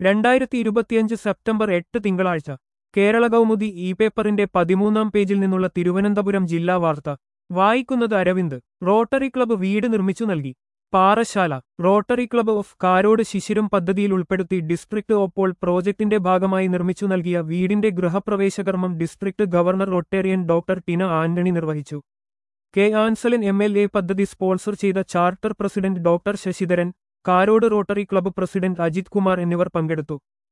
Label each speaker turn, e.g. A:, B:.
A: രണ്ടായിരത്തി ഇരുപത്തിയഞ്ച് സെപ്റ്റംബർ എട്ട് തിങ്കളാഴ്ച കേരള കൗമുദി ഇ പേപ്പറിന്റെ പതിമൂന്നാം പേജിൽ നിന്നുള്ള തിരുവനന്തപുരം ജില്ലാ വാർത്ത വായിക്കുന്നത് അരവിന്ദ് റോട്ടറി ക്ലബ്ബ് വീട് നിർമ്മിച്ചു നൽകി Parassala Rotary club of Karode Shishiram പദ്ധതിയിൽ ഉൾപ്പെടുത്തി ഡിസ്ട്രിക്ട് ഓപ്പോൾ പ്രോജക്ടിന്റെ ഭാഗമായി നിർമ്മിച്ചു നൽകിയ വീടിന്റെ ഗൃഹപ്രവേശകർമ്മം district governor Rotarian doctor Tina Antony നിർവഹിച്ചു K Ansalan M L A പദ്ധതി സ്പോൺസർ ചെയ്ത charter president doctor Sasidharan Karode Rotary club president Ajith Kumar എന്നിവർ പങ്കെടുത്തു